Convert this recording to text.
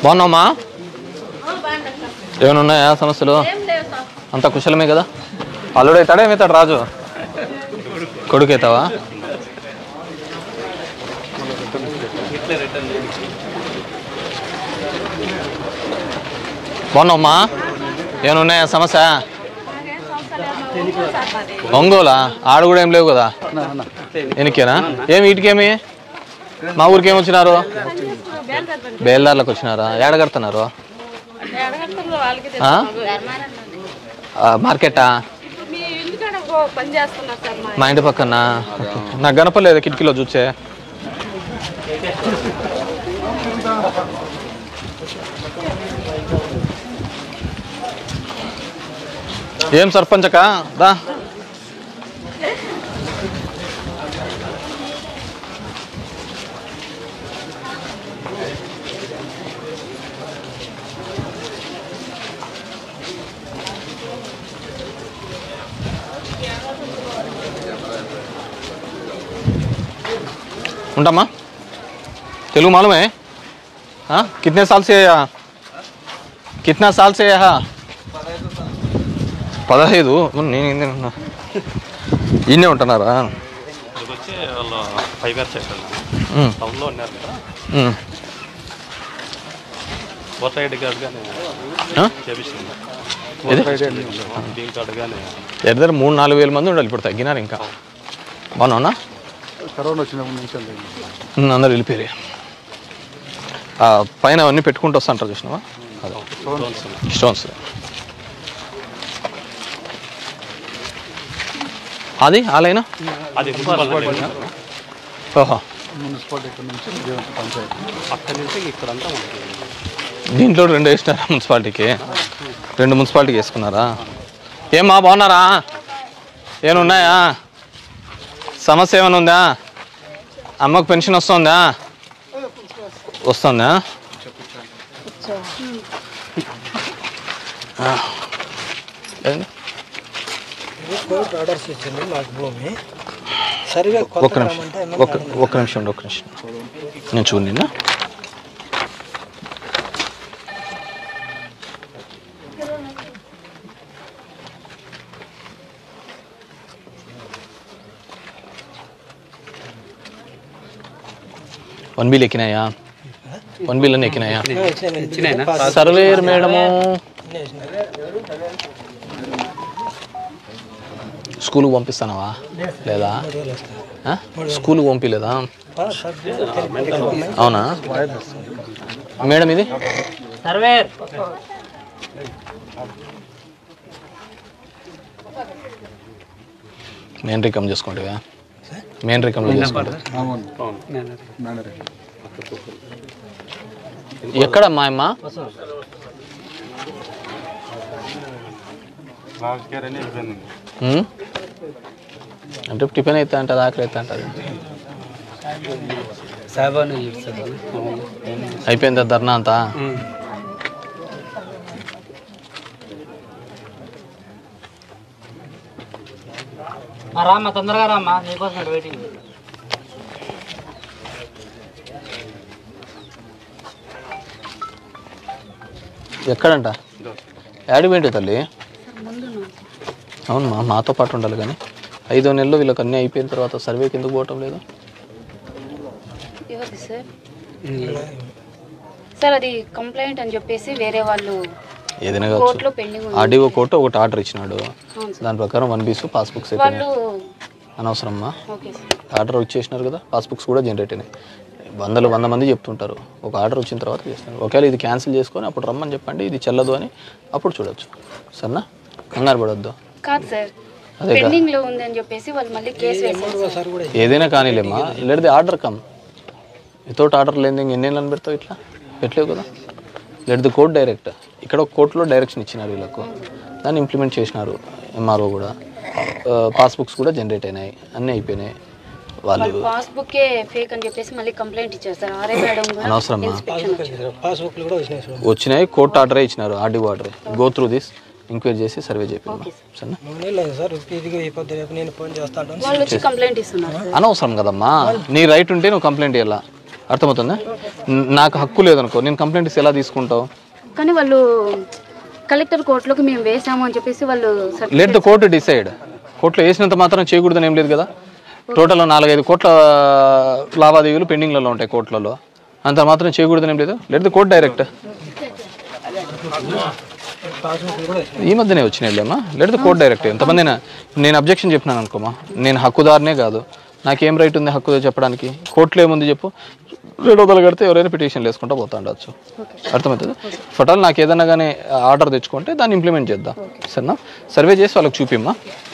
బాగున్నావమ్మా ఏమైనా ఉన్నాయా సమస్యలు అంత కుశలమే కదా అల్లుడు అవుతాడా ఏమవుతాడు రాజు కొడుకు అవుతావా బాగున్నావమ్మా ఏమైనా ఉన్నాయా సమస్య ఒంగోలా ఆడ కూడా ఏం లేవు కదా ఎనికేనా ఏమి వీటికేమి మా ఊరికి ఏమి వచ్చినారు బేల్దార్లకు వచ్చినారా ఏడ కడుతున్నారు ఆ? ఆ, మార్కెటా మీ ఇంటికాడ పని చేస్తున్నారు సార్ మా మా ఇంటి పక్కన నాకు కనపడలేదు కిటికీలో చూసే ఏం సర్పంచక దా ఉంటామా తెలుగు मालूम है हाँ कितने साल से है यहाँ कितना साल से है यहाँ పదహైదు నేను ఈయనే ఉన్నా. ఈయనే ఉంటున్నారా ఇక్కడికి వచ్చి వాళ్ళు ఫైబర్ చెక్కలు ఉమ్, టౌన్లో ఉన్నారు కదా ఉమ్. ఓటర్ ఐడి కార్డు కానీ ఆ? చేపించింది ఏది? గ్రీన్ కార్డు కానీ దగ్గర దగ్గర మూడు నాలుగు వేల మంది ఉండాలి ఇప్పుడు తగ్గినారు ఇంకా బాగున్నా కరోనా వచ్చినప్పటి నుంచి అంతే ఉమ్, అందరు వెళ్ళిపోయారు ఆ, పైన అవన్నీ పెట్టుకుంటూ వస్తాంటారు చూసినావా అదే స్టోన్స్ అది ఆలైనా అది మున్సిపల్ ఓహో మున్సిపాలిటీ ఇక్కడ నుంచి దేవంత పంచాయతీ అక్కడి నుంచి ఇక్కడంతా మనకి దీంట్లో రెండు వేసినారా మున్సిపాలిటీకి రెండు మున్సిపాలిటీకి వేసుకున్నారా ఏమా బాగున్నారా ఏమైనా ఉన్నాయా సమస్య ఏమైనా ఉందా అమ్మకు పెన్షన్ వస్తుందా వస్తుందా ఆ. ఏంది? కోర్టు ఆర్డర్స్ ఇచ్చింది మాకు భూమి సర్వే ఒక్క కొత్త నిమిషం రమ్మంటే ఒక్క ఒక్క నిమిషం ఉండు, ఒక్క నిమిషం నేను చూడు నిన్న వన్ బిల్ ఎక్కినాయా వన్ బిల్ అన్నీ ఎక్కినాయా సర్వేయర్ మేడము స్కూల్కి పంపిస్తానవా లేదా ఆ? స్కూల్కి పంపించలేదా అవునా మేడం ఇది మెయిన్ రికమ్ చేసుకోండి మెయిన్ రికమ్లో చేసుకోండి అవును మేనరే ఎక్కడ మా అమ్మ రాజకీయాలు అయిపోయింది ఉమ్? అంటే టిఫిన్ అయితే అంటది ఆకలి అయితే అంటది అయిపోయిందా ధర్నా అంతా రామ్మా తొందరగా రామ్మా నీకోసం ఇక్కడ వెయిటింగ్ ఎక్కడంట యాడిపోయింటి తల్లి అవునమ్మా మాతో పాటు ఉండాలి కానీ ఐదో నెలలు వీళ్ళకి అన్నీ అయిపోయిన తర్వాత సర్వేకి ఎందుకు పోవటం లేదు ఎవరిది సార్ సార్ అది కంప్లైంట్ అని చెప్పేసి వేరే వాళ్ళు ఏదైనా కోర్టులో కావచ్చు పెండింగ్ ఆర్డీఓ కోర్టు ఒకటి ఆర్డర్ ఇచ్చినాడు అవును సార్ దాని ప్రకారం వన్ బీస్ పాస్బుక్స్ వాళ్ళు అయిపోయినాయి అనవసరమ్మా ఓకే సార్ ఆర్డర్ ఇచ్చేసినారు కదా పాస్బుక్స్ కూడా జనరేట్ అయినాయి వందలు వంద మంది చెప్తుంటారు ఒక ఆర్డర్ వచ్చిన తర్వాత చేస్తున్నారు ఒకవేళ ఇది క్యాన్సిల్ చేసుకొని అప్పుడు రమ్మని చెప్పండి ఇది చెల్లదు అని అప్పుడు చూడొచ్చు సరేనా కంగారు పడొద్దు కాదు సార్ అదే కదా. పెండింగ్ లో ఉంది అని చెప్పేసి వాళ్ళు మళ్ళీ కేసు వేసారు సార్ ఏదైనా కానీలేమ్మా let the order come without order లేని ఎన్నేళ్ళని పెడతావు ఇట్లా పెట్టలేవు కదా లెట్ ది కోర్ట్ డైరెక్ట్ ఇక్కడ ఒక కోర్టులో డైరెక్షన్ ఇచ్చినారు వీళ్ళకు దాన్ని ఇంప్లిమెంట్ చేసినారు ఎంఆర్ఓ కూడా పాస్బుక్స్ కూడా జనరేట్ అయినాయి అన్నీ అయిపోయినాయి వాళ్ళు వాళ్ళు పాస్బుక్ ఫేక్ అని చెప్పేసి మళ్ళీ కంప్లైంట్ ఇచ్చారు సార్ ఆర్ఐ మేడం కూడా అనవసరమా ఇన్స్పెక్షన్ వచ్చారు పాస్బుక్లు కూడా వచ్చినాయి సార్ వచ్చినాయి కోర్టు ఆర్డరే ఇచ్చినారు ఆర్డీఓ ఆర్డరే గో త్రూ దిస్ ఎంక్వైరీ చేసి సర్వే చేపిద్దాం సరేనా మూడు నెలలు అయింది సార్ ఇదిగో ఈ పొద్దు రేపు నేను ఫోన్ చేస్తా ఉంటాను వాళ్ళు వచ్చి కంప్లైంట్ ఇస్తున్నారు సార్ అనవసరం కదమ్మా నీ రైట్ ఉంటే నువ్వు కంప్లైంట్ ఇవ్వాలా అర్థమవుతుందా న- నాకు హక్కు లేదనుకో నేను కంప్లైంట్ ఇస్తే ఎలా తీసుకుంటావు కానీ వాళ్ళు కలెక్టర్ కోర్టులోకి మేము వేసాము అని చెప్పేసి వాళ్ళు certificate- let the court decide కోర్టులో వేసినంత మాత్రం చేయకూడదని ఏం లేదు కదా టోటల్ నాలుగైదు కోట్ల లావాదేవీలు పెండింగ్లలో ఉంటాయి కోర్టులలో అంత మాత్రం చేయకూడదని ఏం లేదు లెట్ ద కోర్ట్ డైరెక్ట్ ఈ మధ్యనే వచ్చినాయిలేమ్మా లెట్ ద కోర్ట్ డైరెక్ట్ ఎంతమంది నేను అబ్జెక్షన్ చెప్పినాను అనుకోమా నేను హక్కుదారునే కాదు నాకేం రైట్ ఉంది హక్కు చెప్పడానికి కోర్టులో ఏముంది చెప్పు రెండు వందలు కడితే ఎవరైనా పిటిషన్లు వేసుకుంటూ పోతా ఉండొచ్చు అర్థమవుతుంది ఫటాల్ నాకు ఏదైనా కానీ ఆర్డర్ తెచ్చుకుంటే దాన్ని ఇంప్లిమెంట్ చేద్దాం సరేనా సర్వే చేసి వాళ్ళకి చూపిమ్మా